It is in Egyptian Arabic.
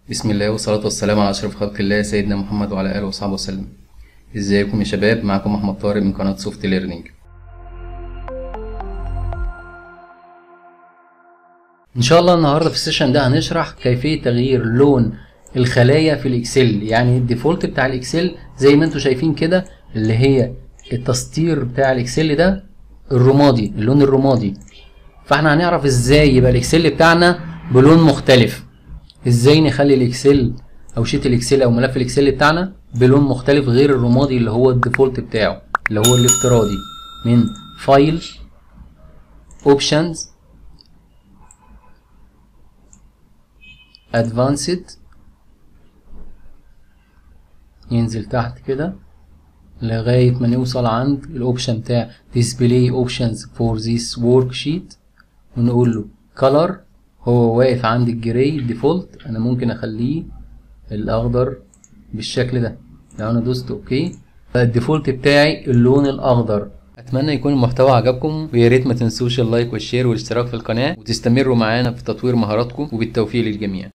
بسم الله والصلاة والسلام على أشرف خلق الله سيدنا محمد وعلى آله وصحبه وسلم ازيكم يا شباب معكم أحمد طارق من قناة سوفت ليرنينج إن شاء الله النهاردة في السيشن ده هنشرح كيفية تغيير لون الخلايا في الإكسل يعني الديفولت بتاع الإكسل زي ما انتم شايفين كده اللي هي التسطير بتاع الإكسل ده الرمادي اللون الرمادي فاحنا هنعرف ازاي يبقى الإكسل بتاعنا بلون مختلف ازاي نخلي الاكسل او شيت الاكسل او ملف الاكسل بتاعنا بلون مختلف غير الرمادي اللي هو الديفولت بتاعه اللي هو الافتراضي من فايل اوبشنز ادفانسد ينزل تحت كده لغاية ما نوصل عند الاوبشن بتاع display options for this worksheet ونقول له color هو واقف عند الجراي الديفولت انا ممكن اخليه الاخضر بالشكل ده لو انا دوست اوكي الديفولت بتاعي اللون الاخضر اتمنى يكون المحتوى عجبكم ويا ريت ما تنسوش اللايك والشير والاشتراك في القناه وتستمروا معانا في تطوير مهاراتكم وبالتوفيق للجميع